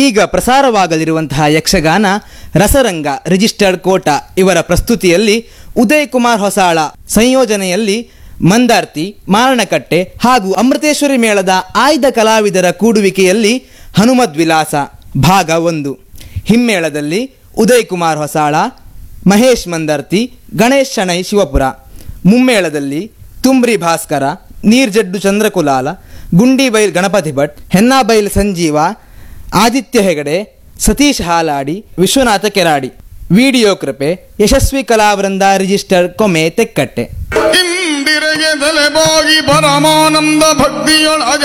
ಈಗ ಪ್ರಸಾರವಾಗಲಿರುವಂತಹ ಯಕ್ಷಗಾನ ರಸರಂಗ ರಿಜಿಸ್ಟರ್ಡ್ ಕೋಟ ಇವರ ಪ್ರಸ್ತುತಿಯಲ್ಲಿ ಉದಯ್ ಕುಮಾರ್ ಹೊಸಾಳ ಸಂಯೋಜನೆಯಲ್ಲಿ ಮಂದಾರ್ತಿ ಮಾರಣಕಟ್ಟೆ ಹಾಗೂ ಅಮೃತೇಶ್ವರಿ ಮೇಳದ ಆಯ್ದ ಕಲಾವಿದರ ಕೂಡುವಿಕೆಯಲ್ಲಿ ಹನುಮದ್ ವಿಲಾಸ ಭಾಗ ಒಂದು ಹಿಮ್ಮೇಳದಲ್ಲಿ ಉದಯ್ ಕುಮಾರ್ ಹೊಸಾಳ ಮಹೇಶ್ ಮಂದರ್ತಿ ಗಣೇಶ್ ಶಣೈ ಶಿವಪುರ ಮುಮ್ಮೇಳದಲ್ಲಿ ತುಂಬ್ರಿ ಭಾಸ್ಕರ ನೀರ್ಜಡ್ಡು ಚಂದ್ರಕುಲಾಲ ಗುಂಡಿಬೈಲ್ ಗಣಪತಿ ಭಟ್ ಹೆನ್ನಾಬೈಲ್ ಸಂಜೀವ ಆದಿತ್ಯ ಹೆಗಡೆ ಸತೀಶ್ ಹಾಲಾಡಿ ವಿಶ್ವನಾಥ ಕೆರಾಡಿ ವಿಡಿಯೋ ಕೃಪೆ ಯಶಸ್ವಿ ಕಲಾವೃಂದ ರಿಜಿಸ್ಟರ್ ಕೊಮೆ ತೆಕ್ಕಟ್ಟೆ ಇಂದಿರೆಗೆ ತಲೆಬಾಗಿ ಪರಮಾನಂದ ಭಕ್ತಿಯೊಳಗ